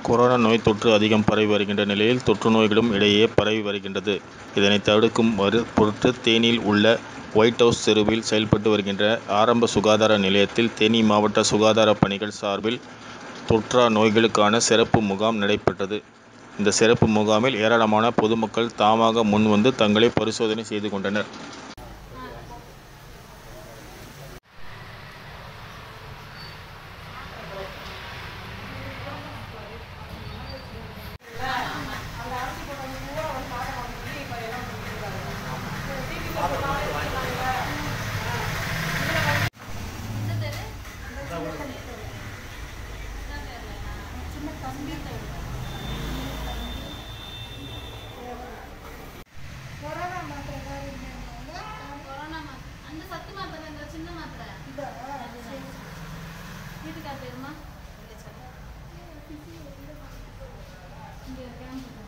Corona நோய் தொற்று அதிகம் பரவி வருகின்ற நிலையில் தொற்று நோய்களும் இடையே பரவி வருகின்றது. இதனை தடுக்கும் பொருட்டு தேனியில் உள்ள ஒயிட் ஹவுஸ் தெருவில் செயல்பட்டு வருகின்ற ஆரம்ப சுகாதார நிலையத்தில் தேனி மாவட்ட சுகாதார பணிகள் சார்பில் தொற்றா நோய்களுக்கான சிறப்பு முகாம் நடைபெற்றது. இந்த சிறப்பு முகாமில் ஏராளமான பொதுமக்கள் தாமாக முன்வந்து தங்களை பரிசோதனை செய்து கொண்டனர். கொரோனா மாத்திரை மாதிரி இருந்தாங்க. கொரோனா மாத்திரை அந்த சத்து மாத்திரை இந்த சின்ன மாத்திரை இந்த வீட்டுக்கார் பேருமா இங்க கேம்ப்